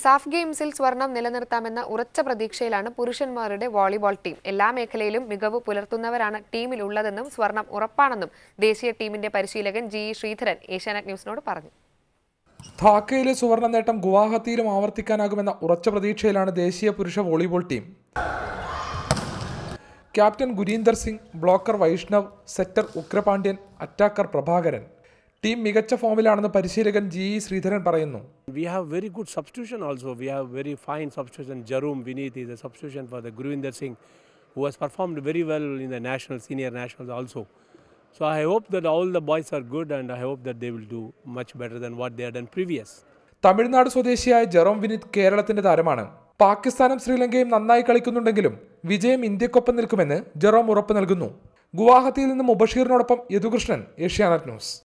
SAFF ഗെയിംസിൽ സ്വർണം നിലനിർത്താമെന്ന ഉറച്ച പ്രതീക്ഷയിലാണ് പുരുഷന്മാരുടെ വോളിബോൾ ടീം എല്ലാ മേഖലയിലും മികവ് പുലർത്തുന്നവരാണ് ടീമിലുള്ളതെന്നും സ്വർണം ഉറപ്പാണെന്നും ദേശീയ ടീമിന്റെ പരിശീലകൻ ജി ഇ ശ്രീധരൻ ഏഷ്യാനെറ്റ് ന്യൂസിനോട് പറഞ്ഞു ധാക്കയിലെ സുവർണ നേട്ടം ഗുവാഹത്തിയിലും ആവർത്തിക്കാനാകുമെന്ന ഉറച്ച പ്രതീക്ഷയിലാണ് ദേശീയ പുരുഷ volleyball team captain Gurinder Singh blocker Vaishnav setter Ugrapandian attacker Prabhakaran team മികച്ച ഫോമിലാണെന്ന് പരിശീലകൻ ജി ഇ ശ്രീധരൻ പറയുന്നു We have very good substitution also. We have very fine substitution. Jarum Vineet is a substitution for the Guruvinder Singh, who has performed very well in the national, senior nationals also. So I hope that all the boys are good and I hope that they will do much better than what they have done previous. Tamil Nadu സ്വദേശിയായ Jerome Vineeth കേരളത്തിന്റെ താരമാണ് പാകിസ്ഥാനും ശ്രീലങ്കയും നന്നായി കളിക്കുന്നുണ്ടെങ്കിലും വിജയം ഇന്ത്യക്കൊപ്പം നിൽക്കുമെന്ന് Jerome ഉറപ്പ് നൽകുന്നു ഗുവാഹത്തിയിൽ നിന്നും മുബഷീറിനോടൊപ്പം യദുകൃഷ്ണൻ ഏഷ്യാനെറ്റ് ന്യൂസ്